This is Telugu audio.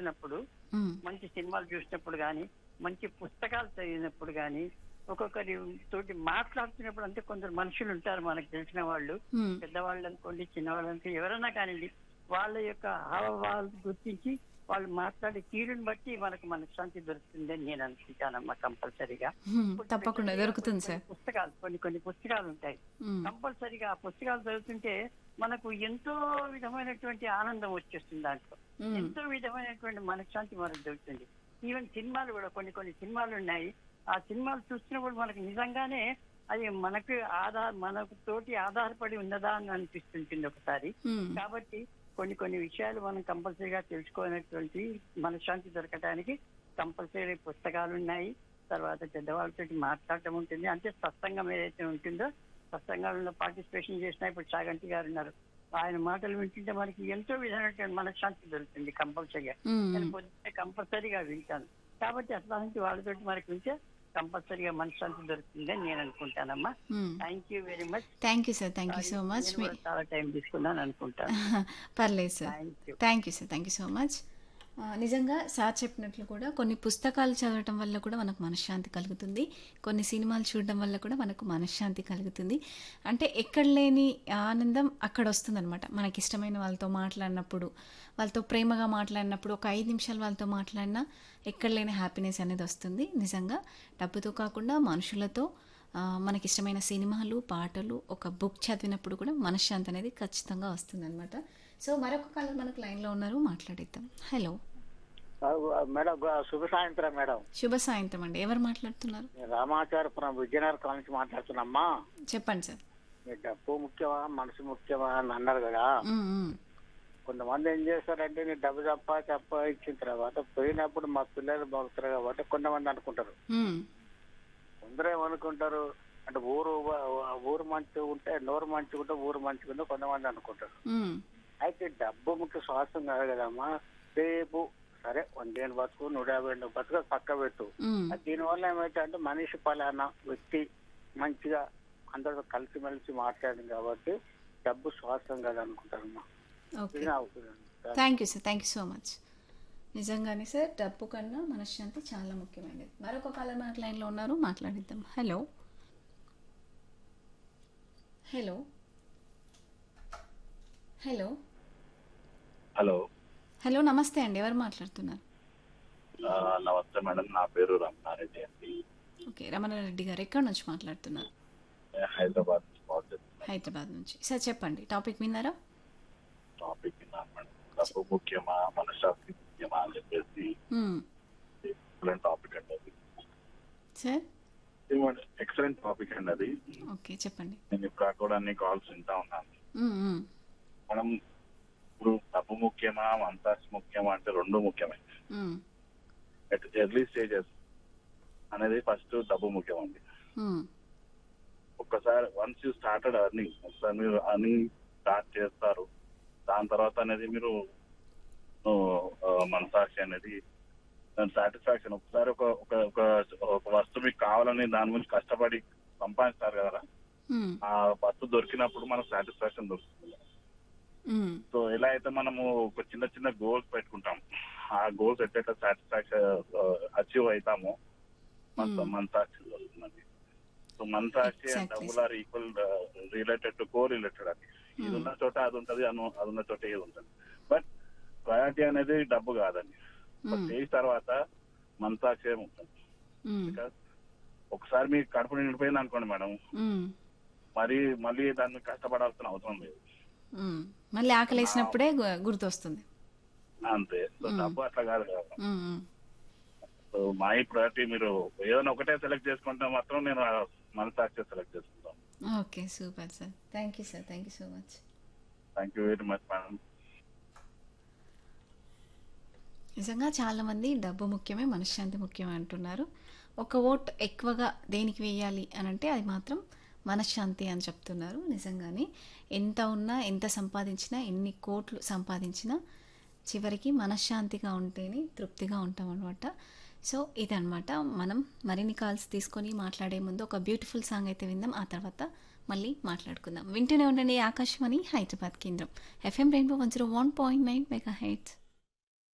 చూసినప్పుడు ఉమ్, మంచి సినిమాలు చూసినప్పుడు కానీ మంచి పుస్తకాలు చదివినప్పుడు కానీ ఒక్కొక్కరి తోటి మాట్లాడుతున్నప్పుడు అంటే కొందరు మనుషులు ఉంటారు మనకు తెలిసిన వాళ్ళు ఉమ్, పెద్దవాళ్ళు అనుకోండి చిన్నవాళ్ళు అనుకోండి ఎవరైనా కానివ్వండి వాళ్ళ యొక్క హావభావాలు గుర్తించి వాళ్ళు మాట్లాడే తీరుని బట్టి మనకు మనశ్శాంతి దొరుకుతుంది అని నేను అనుకుంటానమ్మా కంపల్సరీగా ఉమ్, తప్పకుండా దొరుకుతుంది సార్ పుస్తకాలు కొన్ని కొన్ని పుస్తకాలు ఉంటాయి ఉమ్, కంపల్సరీగా ఆ పుస్తకాలు చదువుతుంటే మనకు ఎంతో విధమైనటువంటి ఆనందం వచ్చేస్తుంది దాంట్లో ఉమ్, ఎంతో విధమైనటువంటి మనశ్శాంతి మనకు దొరుకుతుంది ఈవెన్ సినిమాలు కూడా కొన్ని కొన్ని సినిమాలు ఉన్నాయి ఆ సినిమాలు చూస్తున్నప్పుడు మనకు నిజంగానే అది మనకు ఆధార్ మనకు తోటి ఆధారపడి ఉన్నదా అని అనిపిస్తుంటుంది ఒకసారి ఉమ్, కాబట్టి కొన్ని కొన్ని విషయాలు మనం కంపల్సరీగా తెలుసుకోనటువంటి మనశ్శాంతి దొరకడానికి కంపల్సరీ పుస్తకాలు ఉన్నాయి తర్వాత పెద్దవాళ్ళతో మాట్లాడటం ఉంటుంది అంటే సత్సంగం ఏదైతే ఉంటుందో సత్సంగాలలో పార్టిసిపేషన్ చేసిన ఇప్పుడు చాగంటి గారు ఉన్నారు ఆయన మాటలు వింటుంటే మనకి ఎంతో విధమైనటువంటి మనశ్శాంతి దొరుకుతుంది కంపల్సరీగా ఉమ్, నేను పొద్దున్నే కంపల్సరీగా వింటాను కాబట్టి అట్లాంటి వాళ్ళతోటి మనకి వింటే కంపల్సరీగా మనశ్శాంతి దొరుకుతుంది అని నేను అనుకుంటానమ్మా um. Thank you very much thank you sir thank you so much మీ చాలా టైం తీసుకున్నాను అనుకుంటాను పర్లేదు sir thank you thank you sir thank you so much ఆ, నిజంగా సార్ చెప్పినట్లు కూడా కొన్ని పుస్తకాలు చదవటం వల్ల కూడా మనకు మనశ్శాంతి కలుగుతుంది కొన్ని సినిమాలు చూడడం వల్ల కూడా మనకు మనశ్శాంతి కలుగుతుంది అంటే ఎక్కడ లేని ఆనందం అక్కడ వస్తుందన్నమాట మనకి ఇష్టమైన వాళ్ళతో మాట్లాడినప్పుడు వాళ్ళతో ప్రేమగా మాట్లాడినప్పుడు ఒక ఐదు నిమిషాలు వాళ్ళతో మాట్లాడినా ఎక్కడ లేని హ్యాపీనెస్ అనేది వస్తుంది నిజంగా డబ్బుతో కాకుండా మనుషులతో ఆ, మనకి ఇష్టమైన సినిమాలు పాటలు ఒక బుక్ చదివినప్పుడు కూడా మనశ్శాంతి అనేది ఖచ్చితంగా వస్తుందన్నమాట సో మరొక కాలం మనకు లైన్లో ఉన్నారు మాట్లాడిద్దాం హలో మేడం గు- శుభ సాయంత్రం మేడం శుభ సాయంత్రం అండి ఎవరు మాట్లాడుతున్నారు నేను రామాచారపురం విజయనగర్ కాలనీ నుంచి మాట్లాడుతున్నామ్మా చెప్పండి సార్ మీ డబ్బు ముఖ్యమా మనసు ముఖ్యమా అని అన్నారు కదా ఉమ్, ఉమ్, కొంతమంది ఏం చేస్తారంటే నీ డబ్బు తప్ప తప్ప ఇచ్చిన తర్వాత పోయినప్పుడు మా పిల్లలు బాగుతారు కాబట్టి కొంతమంది అనుకుంటారు ఉమ్, కొందరు ఏమనుకుంటారు అంటే ఊరు ఊరు మంచిగా ఉంటే నోరు మంచిగా ఉంటే ఊరు మంచిగా ఉంటే కొంతమంది అనుకుంటారు ఉమ్, అయితే డబ్బు ముఖ్య శ్వాసం కాదు కదమ్మా రేపు సరే వందేళ్ళు బతుకు నూట యాభై రెండు బతుకు పక్క పెట్టు ఉమ్, దీనివల్ల ఏమైతే అంటే మనిషి పలానా వ్యక్తి మంచిగా అందరితో కలిసిమెలిసి మాట్లాడింది కాబట్టి డబ్బు స్వాస్థ్యం కదా అనుకుంటారమ్మా ఓకే ఇది నా అభిప్రాయం. Thank you sir thank you so much నిజంగానే సార్ డబ్బు కన్నా మనశ్శాంతి చాలా ముఖ్యమైనది మరొక కాలం మనకు లైన్లో ఉన్నారు మాట్లాడిద్దాం hello hello hello hello hello నమస్తే అండి ఎవరు మాట్లాడుతున్నారు ఆ, నమస్తే మేడం నా పేరు రమణారెడ్డి అండి ఓకే రమణారెడ్డి గారు ఎక్కడి నుంచి మాట్లాడుతున్నారు నేను హైదరాబాద్ నుంచి కాల్ చేస్తున్నాను హైదరాబాద్ నుంచి సార్ చెప్పండి టాపిక్ విన్నారా టాపిక్ విన్నాను మేడం డబ్బు ముఖ్యమా మనశ్శాంతి ముఖ్యమా అని చెప్పేసి మ్మ్. ఎక్సలెంట్ టాపిక్ అండి అది సార్ ఎక్సలెంట్ టాపిక్ అండి అది ఓకే చెప్పండి నేను ఇప్పుడు కూడా అన్ని కాల్స్ వింటా ఉన్నాను మ్మ్, మ్మ్. మనం ఇప్పుడు డబ్బు ముఖ్యమా మనసాక్షి ముఖ్యమా అంటే రెండు ముఖ్యమే మ్మ్. ఎట్ ఎర్లీ స్టేజెస్ అనేది ఫస్ట్ డబ్బు ముఖ్యం అండి మ్మ్. ఒక్కసారి వన్స్ యూ స్టార్టెడ్ అర్నింగ్ ఒకసారి మీరు అర్నింగ్ స్టార్ట్ చేస్తారు దాని తర్వాత అనేది మీరు ఆ, ఆ, మనసాక్షి అనేది దాని సాటిస్ఫాక్షన్ ఒకసారి ఒక ఒక ఒక ఒక వస్తువు మీకు కావాలని దాని గురించి కష్టపడి సంపాదిస్తారు కదా మ్మ్. ఆ వస్తువు దొరికినప్పుడు మనకు సాటిస్ఫాక్షన్ దొరుకుతుంది మ్మ్. సో ఎలా అయితే మనము ఒక చిన్న చిన్న గోల్స్ పెట్టుకుంటాం ఆ గోల్స్ ఎట్లయితే సాటిస్ఫాక్షన్ అచీవ్ అవుతామో మన Hmm. మన సాక్షి వస్తుందండి సో మన సాక్షి అండ్ Exactly, డబ్బులు are equal related to correlated అది ఇది ఉన్న చోట అది ఉంటది అను- అది ఉన్న చోట ఇది ఉంటది బట్ ప్రయారిటీ అనేది డబ్బు కాదండి ఒక మ్మ్. స్టేజ్ తర్వాత మన సాక్షి ఉంటుంది మ్మ్. బికాస్ ఒకసారి మీకు కడుపు నిండిపోయింది అనుకోండి మేడం మ్మ్. మరి మళ్ళీ దాన్ని కష్టపడాల్సిన అవసరం లేదు మ్మ్. మళ్ళీ ఆకలి వేసినప్పుడే గు- గుర్తొస్తుంది అంతే సో Hmm. డబ్బు అట్లా కాదు కదా hmm, hmm. So my priority మీరు ఏదైనా ఒకటే సెలెక్ట్ చేసుకుంటే మాత్రం నేను మన సాక్షి సెలెక్ట్ చేసుకుంటాను okay super sir thank you sir thank you so much thank you very much madam నిజంగా చాలామంది డబ్బు ముఖ్యమే మనశ్శాంతి ముఖ్యమే అంటున్నారు ఒక ఓట్ ఎక్కువగా దేనికి వేయాలి అని అంటే అది మాత్రం మనశ్శాంతి అని చెప్తున్నారు నిజంగానే ఎంత ఉన్నా ఎంత సంపాదించినా ఎన్ని కోట్లు సంపాదించినా చివరికి మనశ్శాంతిగా ఉంటేనే తృప్తిగా ఉంటాం అనమాట సో ఇదనమాట మనం మరిన్ని కాల్స్ తీసుకొని మాట్లాడే ముందు ఒక బ్యూటిఫుల్ సాంగ్ అయితే విందాం ఆ తర్వాత మళ్ళీ మాట్లాడుకుందాం వింటూనే ఉండండి ఆకాశవాణి హైదరాబాద్ కేంద్రం FM rainbow one zero one point nine mega heights